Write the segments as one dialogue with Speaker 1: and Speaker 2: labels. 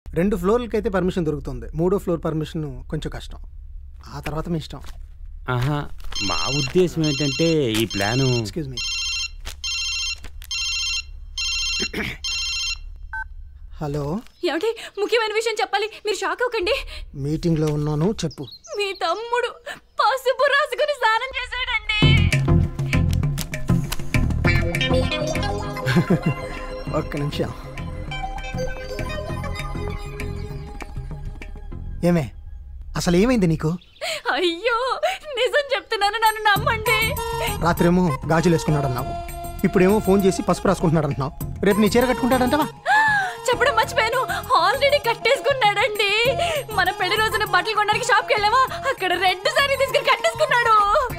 Speaker 1: రెండు ఫ్లోర్లకి అయితే పర్మిషన్ దొరుకుతుంది మూడో ఫ్లోర్ పర్మిషన్ కొంచెం కష్టం ఆ తర్వాత మీ ఇష్టం
Speaker 2: ఆహా మా ఉద్దేశం ఏంటంటే ఈ ప్లాను
Speaker 1: ఎక్స్క్యూజ్ మీ హలో
Speaker 3: ఏమిటి ముఖ్యమైన విషయం చెప్పాలి మీరు షాక్ అవ్వకండి
Speaker 1: మీటింగ్లో ఉన్నాను చెప్పు
Speaker 3: మీ తమ్ముడు పసుపు రాసుకుని స్నానం చేశాడండి
Speaker 1: ఒక్క నిమిషం ఏమే అసలు ఏమైంది నీకు
Speaker 3: అయ్యో నిజం చెప్తున్నాను నన్ను నమ్మండి
Speaker 1: రాత్రేమో గాజులు వేసుకున్నాడు అన్నావు ఇప్పుడేమో ఫోన్ చేసి పసుపు రాసుకుంటున్నాడు అంటున్నావు రేపు నీ చీర కట్టుకుంటాడంటవా
Speaker 3: చెప్పడం మర్చిపోయాను ఆల్రెడీ కట్టేసుకున్నాడండి మన పెళ్లి రోజున బట్టలు కొనడానికి షాప్కి వెళ్ళామా అక్కడ రెడ్ సారీ తీసుకుని కట్టేసుకున్నాడు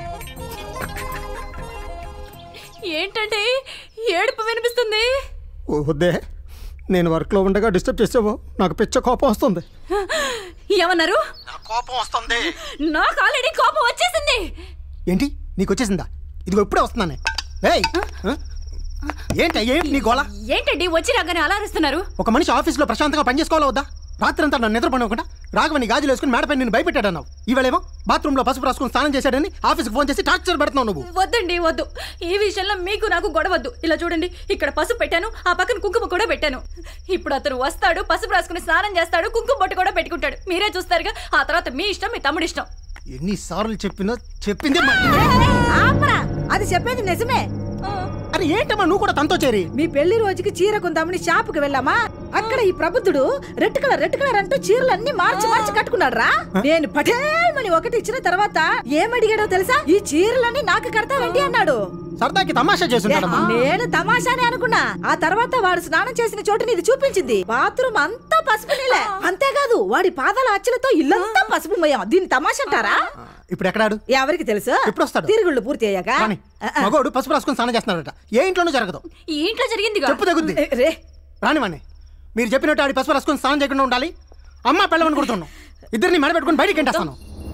Speaker 3: ఏంటంటే ఏడుపు వినిపిస్తుంది
Speaker 1: ఓ వద్దే నేను వర్క్లో ఉండగా డిస్టర్బ్ చేసావో నాకు పిచ్చ కోపం వస్తుంది
Speaker 3: ఏమన్నారు
Speaker 1: కోపం వస్తుంది
Speaker 3: నాకు ఆల్రెడీ కోపం వచ్చేసింది
Speaker 1: ఏంటి నీకు వచ్చేసిందా ఇదిగో ఇప్పుడే వస్తున్నానే ఏయ్ ఆ? ఏంటి ఏంటి నీ గోళ
Speaker 3: ఏంటండి వచ్చి రాగానే అలా అరుస్తున్నారు
Speaker 1: ఒక మనిషి ఆఫీస్లో ప్రశాంతంగా పని చేసుకోవాలా వద్దా రాత్రంతా నన్ను నిద్రపడకుండా రాఘవని గాజులు వేసుకుని మేడపై నేను భయపెట్టాడు అన్నావు ఈవేళేమో బాత్రూంలో పసుపు రాసుకుని స్నానం చేశాడని ఆఫీస్కి ఫోన్ చేసి టార్చర్ పెడుతున్నావు నువ్వు
Speaker 3: వద్దండి వద్దు ఈ విషయంలో మీకు నాకు గొడవద్దు ఇలా చూడండి ఇక్కడ పసుపు పెట్టాను ఆ పక్కన కుంకుమ కూడా పెట్టాను ఇప్పుడు అతను వస్తాడు పసుపు రాసుకుని స్నానం చేస్తాడు కుంకుమ బొట్టు కూడా పెట్టుకుంటాడు మీరే చూస్తారుగా ఆ తర్వాత మీ ఇష్టం మీ తమ్ముడి ఇష్టం
Speaker 1: ఎన్నిసార్లు చెప్పినా చెప్పింది
Speaker 4: ఆపరా అది చెప్పేది నిజమే
Speaker 1: అరే ఏంటమ్మా నువ్వు కూడా తనతో చేరి
Speaker 4: మీ పెళ్లి రోజుకి చీర కొందామని షాపుకి వెళ్ళామా అక్కడ ఈ ప్రబుద్ధుడు రెడ్ కలర్ రెడ్ కలర్ అంటూ చీరలన్నీ మార్చి మార్చి కట్టుకున్నాడు రా నేను పటేల్మని ఒకటి ఇచ్చిన తర్వాత ఏమడిగాడో తెలుసా ఈ చీరలన్నీ నాకు కడతావేంటి అన్నాడు
Speaker 1: సరదాకి తమాషా చేస్తుంటాడమ్మా
Speaker 4: నేను తమాషానే అనుకున్నా ఆ తర్వాత వాడు స్నానం చేసిన చోటుని ఇది చూపించింది బాత్రూమ్ అంతా పసుపు నీళ్ళే అంతేకాదు వాడి పాదాల అచ్చులతో ఇల్లంతా పసుపు మయం దీన్ని తమాషా అంటారా
Speaker 1: ఇప్పుడు ఎక్కడాడు
Speaker 4: ఎవరికి తెలుసు
Speaker 1: ఎప్పుడు వస్తాడు
Speaker 4: తిరుగుళ్ళు పూర్తి అయ్యాక
Speaker 1: కానీ మగోడు పసుపు రాసుకుని స్నానం చేస్తున్నాడట ఏ ఇంట్లోనూ జరగదు
Speaker 3: ఈ ఇంట్లో జరిగింది
Speaker 1: చెప్పు తగ్గుద్ది
Speaker 4: రే
Speaker 1: రానివ్వండి మీరు చెప్పినట్టు ఆడి పసుపు రాసుకుని స్నానం చేయకుండా ఉండాలి అమ్మ పిల్లవని కొడుతున్నాం ఇద్దరిని మెడబెట్టుకుని బయటికి ఎంటేస్తాను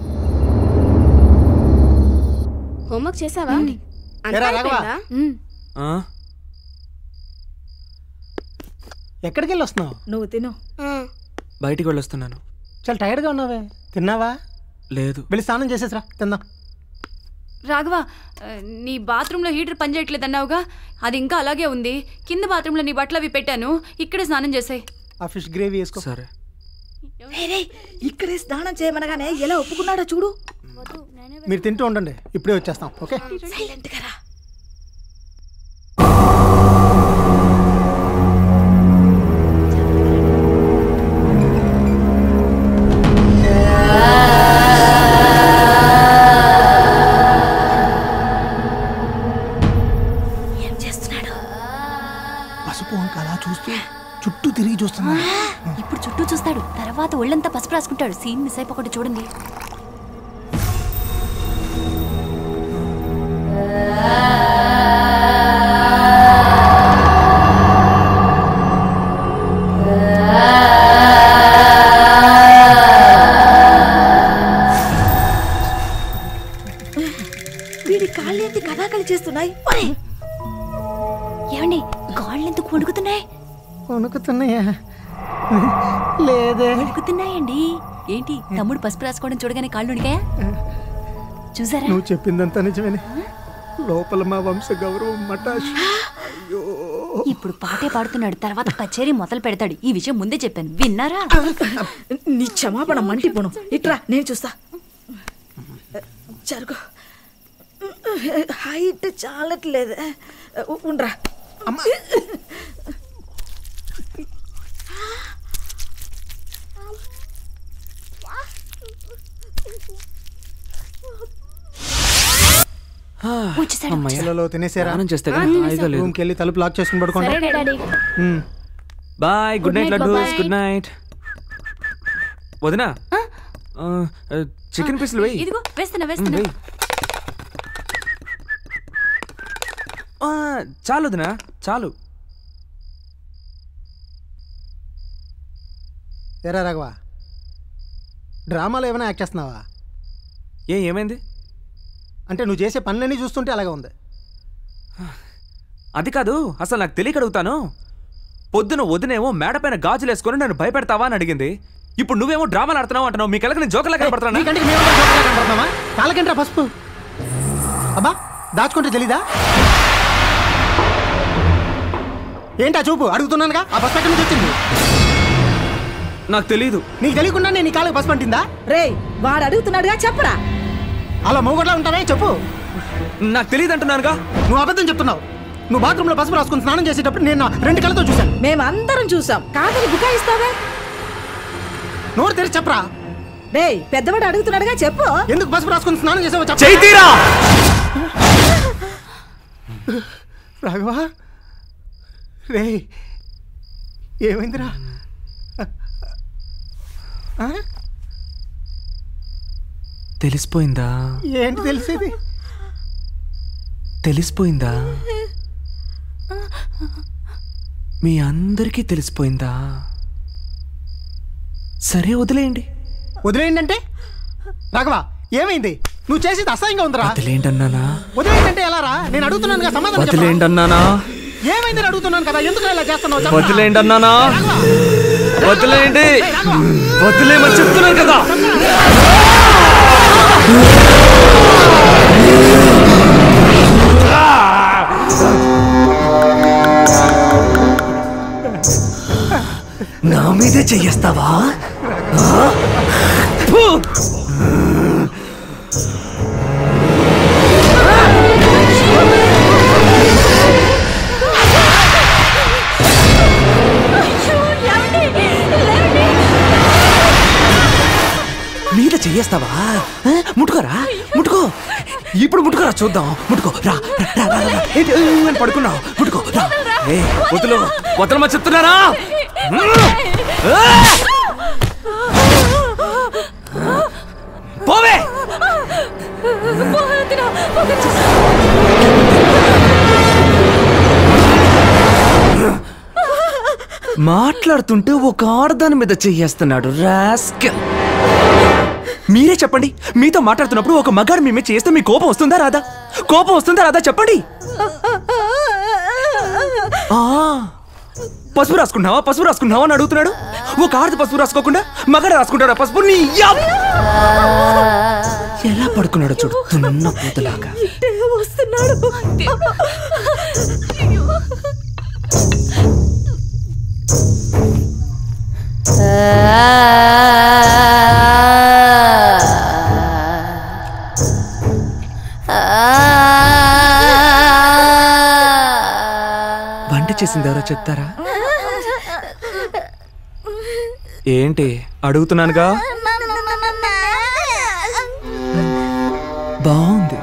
Speaker 5: హోంవర్క్ చేసావా అంతా
Speaker 1: ఏరా రాఘవా?
Speaker 5: అయిపోయిందా?
Speaker 1: ఎక్కడికి వెళ్ళి వస్తున్నావు
Speaker 4: నువ్వు తిను
Speaker 6: బయటికి వెళ్ళొస్తున్నాను
Speaker 1: చాలా టైర్డ్గా ఉన్నావే తిన్నావా
Speaker 6: లేదు
Speaker 1: వెళ్ళి స్నానం చేసేసరా తిందాం
Speaker 3: రాఘవ ఆ, నీ బాత్రూంలో హీటర్ పనిచేయట్లేదు అన్నావుగా అది ఇంకా అలాగే ఉంది కింద బాత్రూంలో నీ బట్టలు అవి పెట్టాను ఇక్కడే స్నానం చేసాయి
Speaker 1: ఆ ఫిష్ గ్రేవీ వేసుకో
Speaker 6: సరే
Speaker 4: ఇక్కడే స్నానం చేయమనగానే ఎలా ఒప్పుకున్నాడో చూడు
Speaker 1: మీరు తింటూ ఉండండి ఇప్పుడే వచ్చేస్తాం ఓకే
Speaker 4: సైలెంట్ గా రా. ఏం చేస్తున్నాడు
Speaker 1: పసుపు వంక అలా చూస్తూ చుట్టూ తిరిగి చూస్తున్నా
Speaker 3: ఇప్పుడు చుట్టూ చూస్తాడు తర్వాత ఒళ్ళంతా పసుపు రాసుకుంటాడు సీన్ మిస్ అయిపోకుండా చూడండి
Speaker 4: వీడి కాళ్ళేంటి కథాకళి చేస్తున్నాయి ఒరేయ్,
Speaker 3: ఏమండి కాళ్ళు ఎందుకు వణుకుతున్నాయి
Speaker 1: వణుకుతున్నాయా లేదే
Speaker 3: వణుకుతున్నాయండి ఏంటి తమ్ముడు పసుపు రాసుకోవడం చూడగానే కాళ్ళు వణికాయా చూసారా
Speaker 1: నువ్వు చెప్పిందంతా నిజమేనే లోపల మా వంశ గౌరవం మటాష్ అయ్యో
Speaker 3: ఇప్పుడు పాటే పాడుతున్నాడు తర్వాత కచేరీ మొదలు పెడతాడు ఈ విషయం ముందే చెప్పాను విన్నారా
Speaker 4: నీ క్షమాపణ మంటిపోను ఇట్రా నేను చూస్తా జరుగు హైట్ చాలట్లేదు ఉండ్రా
Speaker 3: వచ్చేసాడు
Speaker 6: అమ్మయ్య.
Speaker 1: పిల్లలో తినేసారా
Speaker 6: స్నానం చేస్తే కానీ హాయిగా లేదు
Speaker 1: రూమ్కి వెళ్ళి తలుపు లాక్ చేసుకుని పడుకోండి
Speaker 5: సరే daddy
Speaker 1: um.
Speaker 6: Bye good night
Speaker 5: night,
Speaker 6: laddoos
Speaker 5: bye-bye.
Speaker 6: Good night వదినా చికెన్ పీసులు వెయ్యి
Speaker 3: ఇదిగో వేస్తున్నా
Speaker 6: మ్,
Speaker 3: వేస్తున్నా
Speaker 6: వెయ్యి ఆ, చాలు వదినా చాలు
Speaker 1: ఏరా రాఘవా డ్రామాలో ఏమైనా యాక్ట్ చేస్తున్నావా
Speaker 6: ఏ ఏమైంది
Speaker 1: అంటే నువ్వు చేసే పనులన్నీ చూస్తుంటే అలాగే ఉంది
Speaker 6: అది కాదు అసలు నాకు తెలియక అడుగుతాను పొద్దున వదినేమో మేడ పైన గాజులు వేసుకొని నన్ను భయపెడతావా అని అడిగింది ఇప్పుడు నువ్వేమో డ్రామాలు ఆడుతున్నావు అంటున్నావు మీ కళ్ళకి నేను జోకర్లా కనపడుతున్నా
Speaker 1: నీ కంటికి మేము జోకులా కనపడుతున్నామా కాళ్ళకేంట్రా పసుపు అబ్బా దాచుకుంటే తెలీదా ఏంటా చూపు అడుగుతున్నానుగా ఆ పసుపు ఎక్కడి నుంచి వచ్చింది
Speaker 6: నాకు తెలీదు
Speaker 1: నీకు తెలియకుండా నేను నీ కాళ్ళకి పసుపు అంటిందా
Speaker 4: రేయ్ వాడు అడుగుతున్నాడుగా చెప్పరా
Speaker 1: అలా మూగట్లా ఉంటావే చెప్పు
Speaker 6: నాకు తెలియదు అంటున్నానుగా
Speaker 1: నువ్వు అబద్ధం చెప్తున్నావు నువ్వు బాత్రూంలో పసుపు రాసుకుని స్నానం చేసేటప్పుడు నేను నా రెండు కళ్ళతో చూశాను
Speaker 4: మేమందరం చూసాం కాదని బుకాయిస్తావే
Speaker 1: నోరు తెరిచి చెప్పరా
Speaker 4: రేయ్ పెద్దవాడు అడుగుతున్నాడుగా చెప్పు
Speaker 1: ఎందుకు పసుపు రాసుకుని స్నానం చేసావో చెప్పు
Speaker 6: చైతీరా
Speaker 1: రాఘవా రే ఏమైందిరా ఆ?
Speaker 6: తెలిసిపోయిందా
Speaker 1: ఏంటి తెలిసేది
Speaker 6: తెలిసిపోయిందా మీ అందరికీ తెలిసిపోయిందా సరే వదిలేయండి
Speaker 1: వదిలేయండి అంటే రాఘవా ఏమైంది నువ్వు చేసేది అసహ్యంగా ఉందిరా
Speaker 6: వదిలేయండి అన్నానా
Speaker 1: వదిలేయండి అంటే ఎలా రా నేను అడుగుతున్నాను కదా సమాధానం చెప్పరా?
Speaker 6: వదిలేయండి అన్నానా
Speaker 1: ఏమైంది అని అడుగుతున్నాను కదా ఎందుకు ఇలా చేస్తున్నావు చెప్పరా?
Speaker 6: వదిలేయండి అన్నానా
Speaker 1: రాఘవా,
Speaker 6: వదిలేయండి
Speaker 1: ఏయ్, రాఘవా,
Speaker 6: వదిలేయమని చెప్తున్నాను కదా నా మీదే చెయ్యేస్తావా మీద చెయ్యేస్తావా ఆ? ముట్టుకోరా ముట్టుకో ఇప్పుడు ముట్టుకోరా చూద్దాం ముట్టుకో రా రా, రా, రా, రా. ఏంటి ఊ అని పడుకున్నావు ముట్టుకో రా ఏ వదులు వదలమని చెప్తున్నారా ఆ! పోవే మాట్లాడుతుంటే ఒక ఆడదాని మీద చెయ్యేస్తున్నాడు రాస్కెల్ మీరే చెప్పండి మీతో మాట్లాడుతున్నప్పుడు ఒక మగాడు మీ మీద చేస్తే మీ కోపం వస్తుందా రాదా కోపం వస్తుందా రాదా చెప్పండి ఆ, పసుపు రాసుకున్నావా పసుపు రాసుకున్నావా అని అడుగుతున్నాడు ఒక ఆడది పసుపు రాసుకోకుండా మగాడు రాసుకుంటాడా పసుపు నీ యప్! ఎలా పడుకున్నాడో చూడు తున్న పూతలాగా
Speaker 4: వస్తున్నాడు
Speaker 6: వంట చేసింది ఎవరో చెప్తారా ఏంటి అడుగుతున్నానుగా బాగుంది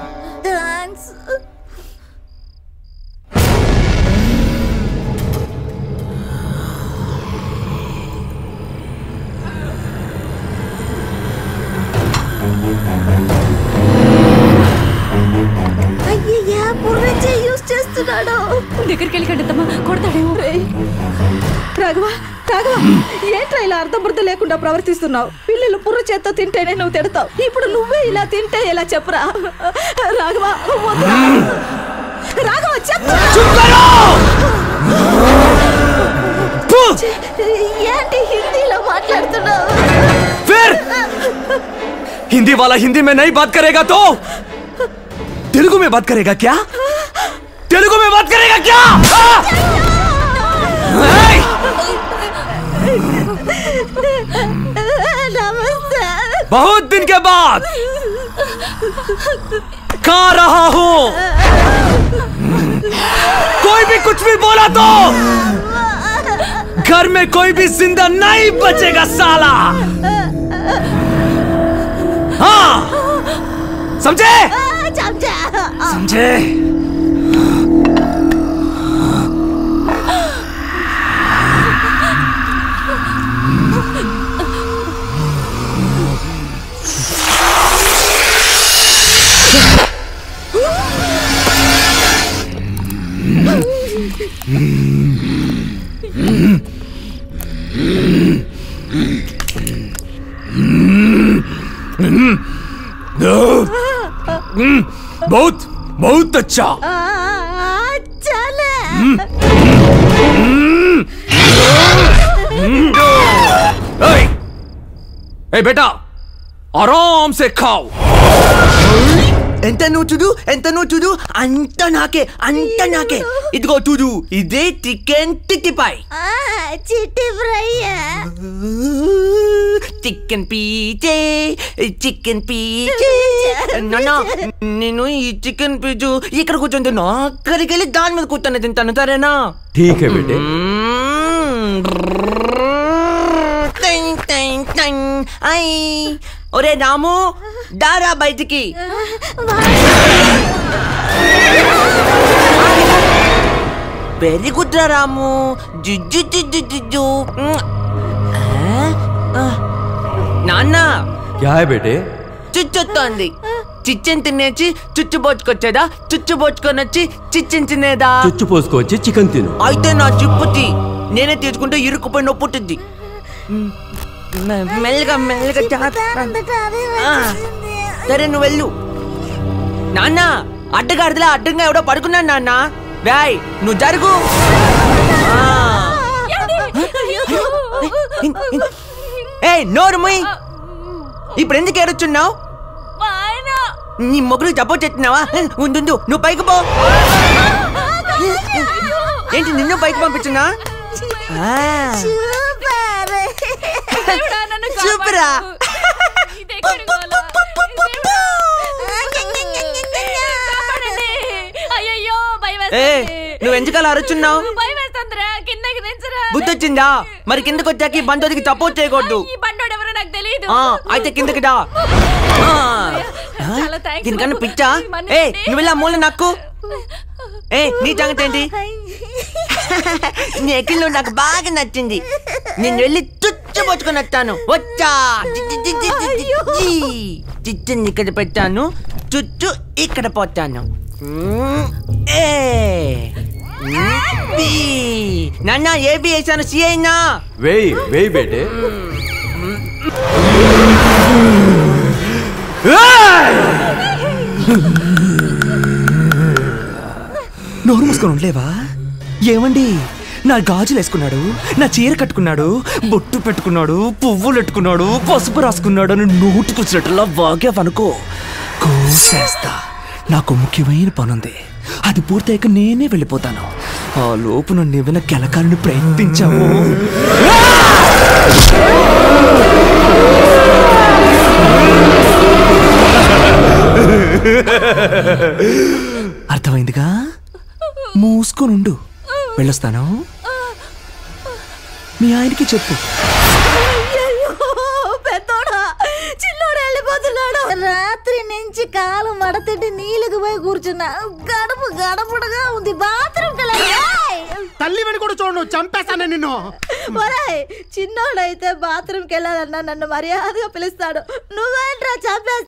Speaker 4: అయ్యయ్యా బుర్రచే యూస్ చేస్తున్నాడు
Speaker 3: దగ్గరికి వెళ్ళి కంటమ్మా కొడతాడేమో
Speaker 4: రాఘవ రాఘవ ఏంట్రా ఇలా అర్థం బుద్ధ లేకుండా ప్రవర్తిస్తున్నావు పిల్లలు పుర్ర చేత్తో తింటేనే నువ్వు తిడతావు ఇప్పుడు నువ్వే ఇలా తింటే ఇలా చెప్పురా రాఘవ వద్దురా. రాఘవ చెప్పు ఏంటి హిందీలో మాట్లాడుతున్నావు
Speaker 6: फिर हिंदी वाला हिंदी में नहीं बात करेगा तो तेलुगु में बात करेगा क्या तेलुगु में बात करेगा क्या हाँ? नहीं!
Speaker 4: నమస్తే
Speaker 6: बहुत दिन के बाद कहा रहा हूं कोई भी कुछ भी बोला तो घर में कोई भी जिंदा नहीं बचेगा साला हाँ समझे
Speaker 4: చంచా
Speaker 6: समझे बहुत बहुत अच्छा
Speaker 4: చలే
Speaker 6: ఏ బేటా ఆరామ్ సే ఖావ్
Speaker 7: ఎంత నువ్వు చూడు ఎంత నువ్వు చూడు అంత నాకే అంత నాకే ఇదిగో చూడు ఇదే చికెన్ టిక్కిపాయ్
Speaker 4: చిట్టి ఫ్రై
Speaker 7: చికెన్ పీచే చికెన్ పీచే నాన్న నేను ఈ చికెన్ పీచు ఇక్కడ కూర్చొని తిన్నా అక్కడికి వెళ్ళి దాని మీద కూర్చొని తింటాను సరేనా
Speaker 6: ఠీక్ హై బేటే
Speaker 7: టైం, టైం, టైం. ఐ ఒరే రాము దారా బయటికి వెరీ గుడ్ రా రాము జుజ్జు జుజ్జు జుజ్జు మ్. ఆ? ఆ. నాన్న
Speaker 6: క్యా హై బేటే
Speaker 7: చుచ్చొత్తోంది చిచ్చెన్ తినేసి చుచ్చు పోచుకొచ్చేదా చుచ్చు పోచుకొని వచ్చి చిచ్చెన్ తినేదా
Speaker 2: చుచ్చు పోసుకోవచ్చి చికెన్ తిను
Speaker 7: అయితే నా చిప్పుతి నేనే తీసుకుంటే ఇరుక్కుపోయి నొప్పుతుంది మె- మెల్లగా మెల్లగా జాగ్రత్త. ఆ, సరే నువ్వు వెళ్ళు నాన్న అడ్డగాడిదలా అడ్డంగా ఎవడో పడుకున్నాను నాన్న వ్యాయ్ నువ్వు జరుగు ఆ. ఏ నోరు ముయ్ ఇప్పుడు ఎందుకు ఏడుచున్నావు నీ మొగుడు జబ్బు చెట్టినావా ఉండు ఉండు, నువ్వు పైకి పో ఏంటి నిన్ను పైకి పంపించున్నా ఆ.
Speaker 3: దేవుడా, నన్ను కాపాడు.
Speaker 7: చూపురా.
Speaker 3: ఇదెక్కడి గోల? దేవుడా. కాపాడండి. అయ్యయ్యో భయం
Speaker 7: ఏ
Speaker 3: వేస్తుంది.
Speaker 7: నువ్వు ఎందుకలా అరుచున్నావు
Speaker 3: భయం వేస్తుందిరా కిందకి దించరా
Speaker 7: బుద్ధి వచ్చిందా మరి కిందకి వచ్చాక ఈ బందోదికి సపోర్ట్ చేయకూడదు
Speaker 3: ఈ బండోడు ఎవరో నాకు తెలియదు
Speaker 7: ఆ, అయితే కిందకి దా ఆ.
Speaker 3: చాలా థాంక్స్
Speaker 7: దీనికన్నా
Speaker 3: బాబు.
Speaker 7: పిచ్చా
Speaker 3: మన్నించండి.
Speaker 7: ఏ నువ్వు ఇలా మూల నాకు ఏ నీ సంగతి ఏంటి నీ ఎక్కిల్లో నాకు బాగా నచ్చింది నేను వెళ్ళి తుచ్చబోచుకొని వచ్చాను వచ్చా చిచ్చుని ఇక్కడ పెట్టాను చుచ్చు ఇక్కడ పోతాను మ్మ్. A hmm. బి. నాన్న ఏబి వేసాను సి అయినా
Speaker 6: వేయ్ వేయ్ బేటే
Speaker 8: నోరు మూసుకొని ఉండలేవా ఏమండి నా గాజులు వేసుకున్నాడు నా చీర కట్టుకున్నాడు బొట్టు పెట్టుకున్నాడు పువ్వులు పెట్టుకున్నాడు పసుపు రాసుకున్నాడు అని నోటికి వచ్చినట్టులా వాగేవనుకో కోసేస్తా నాకు ముఖ్యమైన పనుంది అది పూర్తయ్యాక నేనే వెళ్ళిపోతాను ఆ లోపు నన్ను ఏమైనా కెలకాలని ప్రయత్నించావు అర్థమైందిగా మూసుకొని ఉండు వెళ్ళొస్తాను మీ ఆయనకి చెప్పు
Speaker 4: పెద్దోడా చిన్నోడు వెళ్ళిపోతున్నాడు రాత్రి నుంచి కాలు మడతెట్టి నీళ్ళకి పోయి కూర్చున్నా గడప గడపడగా ఉంది బాత్రూమ్
Speaker 1: తల్లి వెను కూడా చూడు చంపేస్తాను నిన్ను
Speaker 4: ఒరేయ్ చిన్నోడైతే బాత్రూమ్కి వెళ్ళాలన్నా నన్ను మర్యాదగా పిలుస్తాడు నువ్వేంట్రా చంపేస్తా